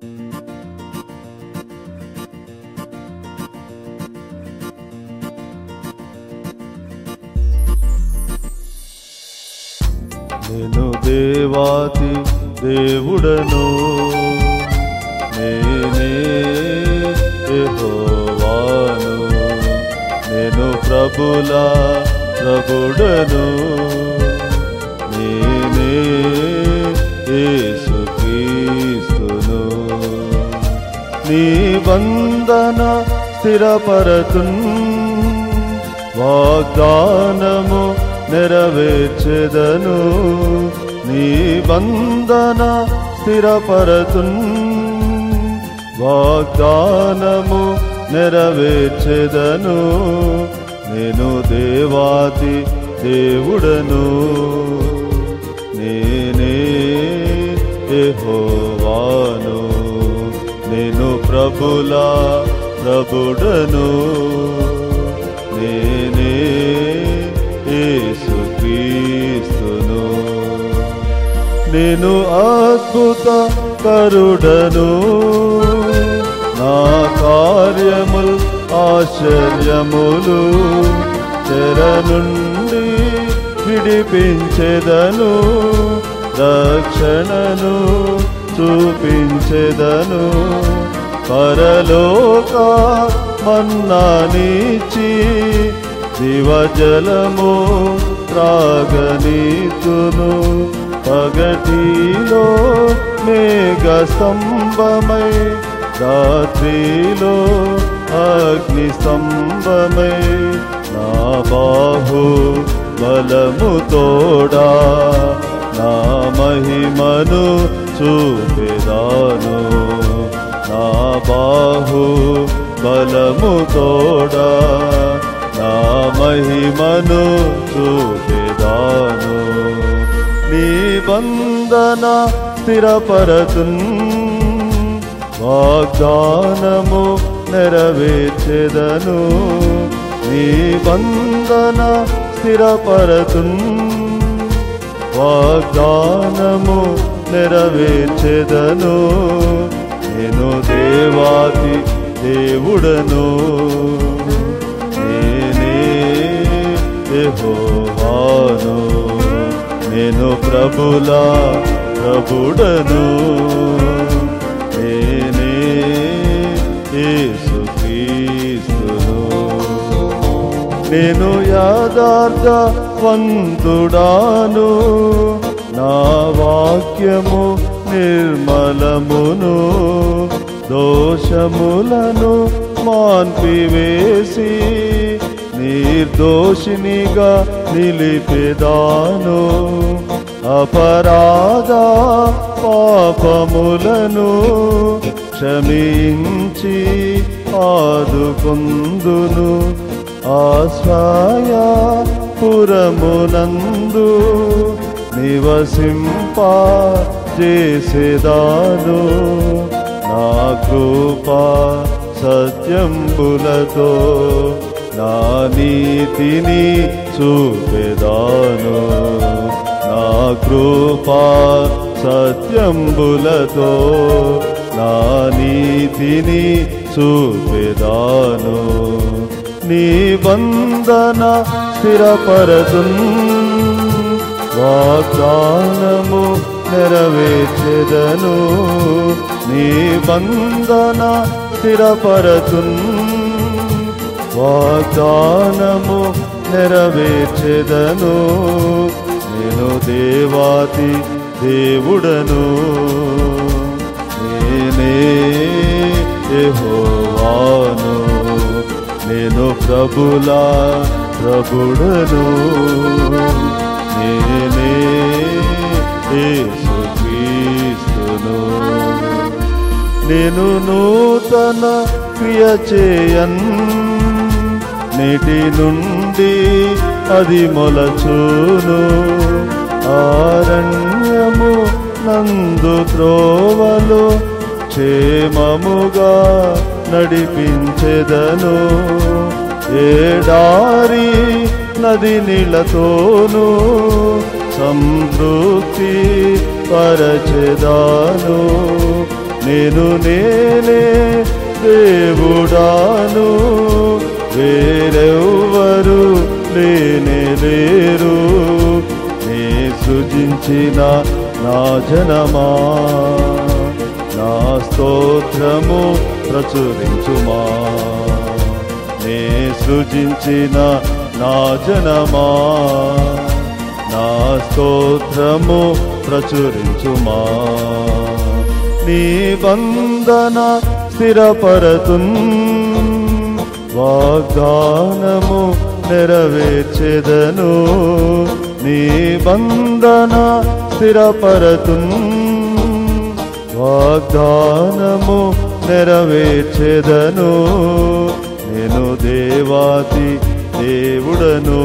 నేను దేవాతి దేవుడను నేనే యెహోవాను నేను ప్రభుల ప్రభుడను నేనే యేసుక్రీస్తును నీ వందన స్థిరపరతున్ వాగ్దానము నెరవేర్చెదను నీ వందన స్థిరపరతున్ వాగ్దానము నెరవేర్చెదను నేను దేవాతి దేవుడను నేనే యెహోవాను నేను ప్రభుల ప్రభుడను నేనే యేసుక్రీస్తును నేను అద్భుత కరుడను నా కార్యముల్ ఆశ్చర్యములు చెర నుండి విడిపించెదను రక్షణను చూపించెదను పరలోక మన్నానిచి దివజలము త్రాగనీతును పగటిలో మేఘ స్తంభమై రాత్రిలో అగ్ని స్తంభమై నా బాహు బలము తోడా నా మహిమను చూపెదాను నా బాహు బలము తోడా నా మహిమను చూపెదాను నీ వందన స్థిరపరతున్ వాగ్దానము నెరవేర్చెదను నీ వందన స్థిరపరతున్ వాగ్దానము నెరవేర్చెదను నేను దేవాతి దేవుడను నేనే యెహోవాను నేను ప్రభుల ప్రభుడను నేనే యేసుక్రీస్తును నేను యథార్థ వంతుడాను నా వాక్యము నిర్మలమును దోషములను మాన్పివేసి నిర్దోషినిగా నిలిపెదాను అపరాధ పాపములను క్షమించి ఆదుకుందును ఆశ్రయ పురమునందు నివసింప చేసేదాను నా కృపా సత్యంబులతో నా నీతిని చూపెదాను నా కృపా సత్యంబులతో నా నీతిని చూపెదాను నీ వందన స్థిరపరతున్ వాగ్దానము నెరవేర్చెదను నీ వందన స్థిరపరతున్ వాగ్దానము నెరవేర్చెదను నేను దేవాతి దేవుడను నేనే యెహోవాను నేను ప్రభుల ప్రభుడను నేనే యేసుక్రీస్తును నేను నూతన క్రియ చేయన్ నేటి నుండి అది మొలచును ఆరణ్యము నందు త్రోవలు క్షేమముగా నడిపించెదను ఏడారి నది నీళ్ళతోను సంతృప్తి పరచెదాను నేను నేనే దేవుడాను వేరెవ్వరు లేనే లేరు నీ సృజించిన నా జనమా నా స్తోత్రము ప్రచురించుమా నే సృజించిన నా జనమా నా స్తోత్రము ప్రచురించుమా నీ బంధన స్థిరపరతున్ వాగ్దానము నెరవేర్చెదను నీ బంధన స్థిరపరతున్ వాగ్దానము నెరవేర్చెదను నేను దేవాతి దేవుడను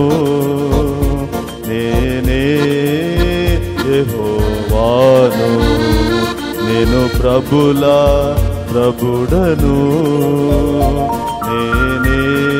నేనే యెహోవాను నేను ప్రభుల ప్రభుడను నేనే